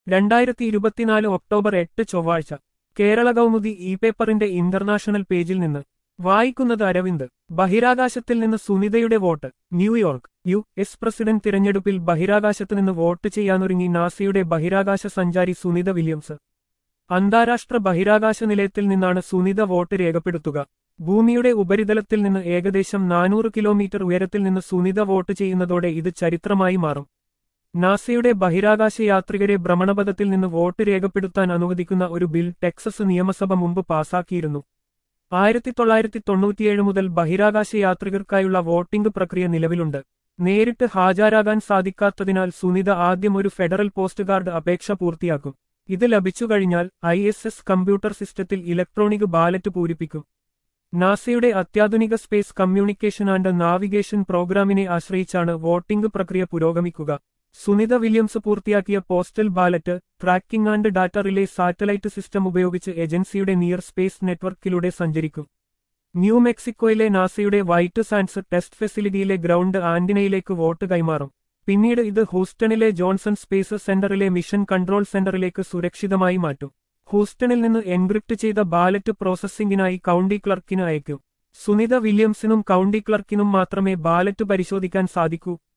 രണ്ടായിരത്തി ഇരുപത്തിനാല് ഒക്ടോബർ എട്ട് ചൊവ്വാഴ്ച കേരള കൗമുദി ഇ പേപ്പറിന്റെ ഇന്റർനാഷണൽ പേജിൽ നിന്ന് വായിക്കുന്നത് അരവിന്ദ് ബഹിരാകാശത്തിൽ നിന്ന് സുനിതയുടെ vote New York U S president തിരഞ്ഞെടുപ്പിൽ ബഹിരാകാശത്ത് നിന്ന് വോട്ട് ചെയ്യാനൊരുങ്ങി നാസയുടെ ബഹിരാകാശ സഞ്ചാരി സുനിത വില്യംസ് അന്താരാഷ്ട്ര ബഹിരാകാശ നിലയത്തിൽ നിന്നാണ് സുനിത വോട്ട് രേഖപ്പെടുത്തുക ഭൂമിയുടെ ഉപരിതലത്തിൽ നിന്ന് ഏകദേശം നാനൂറ് കിലോമീറ്റർ ഉയരത്തിൽ നിന്ന് സുനിത വോട്ട് ചെയ്യുന്നതോടെ ഇത് ചരിത്രമായി മാറും നാസയുടെ ബഹിരാകാശ യാത്രികരെ ഭ്രമണപഥത്തിൽ നിന്ന് വോട്ട് രേഖപ്പെടുത്താൻ അനുവദിക്കുന്ന ഒരു ബിൽ ടെക്സസ് നിയമസഭ മുമ്പ് പാസാക്കിയിരുന്നു ആയിരത്തി തൊള്ളായിരത്തി തൊണ്ണൂറ്റിയേഴ് മുതൽ ബഹിരാകാശ യാത്രികർക്കായുള്ള വോട്ടിംഗ് പ്രക്രിയ നിലവിലുണ്ട് നേരിട്ട് ഹാജരാകാൻ സാധിക്കാത്തതിനാൽ സുനിത ആദ്യം ഒരു ഫെഡറൽ പോസ്റ്റ് ഗാർഡ് അപേക്ഷ പൂർത്തിയാക്കും ഇത് ലഭിച്ചുകഴിഞ്ഞാൽ ഐ എസ് എസ് കമ്പ്യൂട്ടർ സിസ്റ്റത്തിൽ ഇലക്ട്രോണിക് ബാലറ്റ് പൂരിപ്പിക്കും നാസയുടെ അത്യാധുനിക സ്പേസ് കമ്മ്യൂണിക്കേഷൻ ആൻഡ് നാവിഗേഷൻ പ്രോഗ്രാമിനെ ആശ്രയിച്ചാണ് വോട്ടിംഗ് പ്രക്രിയ പുരോഗമിക്കുക സുനിത വില്യംസ് പൂർത്തിയാക്കിയ postal ballot tracking and data relay satellite system ഉപയോഗിച്ച് ഏജൻസിയുടെ നിയർ സ്പേസ് നെറ്റ്വർക്കിലൂടെ സഞ്ചരിക്കും ന്യൂ മെക്സിക്കോയിലെ നാസയുടെ വൈറ്റ് സാൻഡ്സ് ടെസ്റ്റ് ഫെസിലിറ്റിയിലെ ഗ്രൗണ്ട് ആന്റിനയിലേക്ക് വോട്ട് കൈമാറും പിന്നീട് ഇത് ഹൂസ്റ്റണിലെ ജോൺസൺ സ്പേസ് സെന്ററിലെ മിഷൻ കൺട്രോൾ സെന്ററിലേക്ക് സുരക്ഷിതമായി മാറ്റും ഹൂസ്റ്റണിൽ നിന്ന് എൻക്രിപ്റ്റ് ചെയ്ത ബാലറ്റ് പ്രോസസ്സിംഗിനായി കൗണ്ടി ക്ലർക്കിന് അയക്കും സുനിത വില്യംസിനും കൗണ്ടി ക്ലർക്കിനും മാത്രമേ ബാലറ്റ് പരിശോധിക്കാൻ സാധിക്കൂ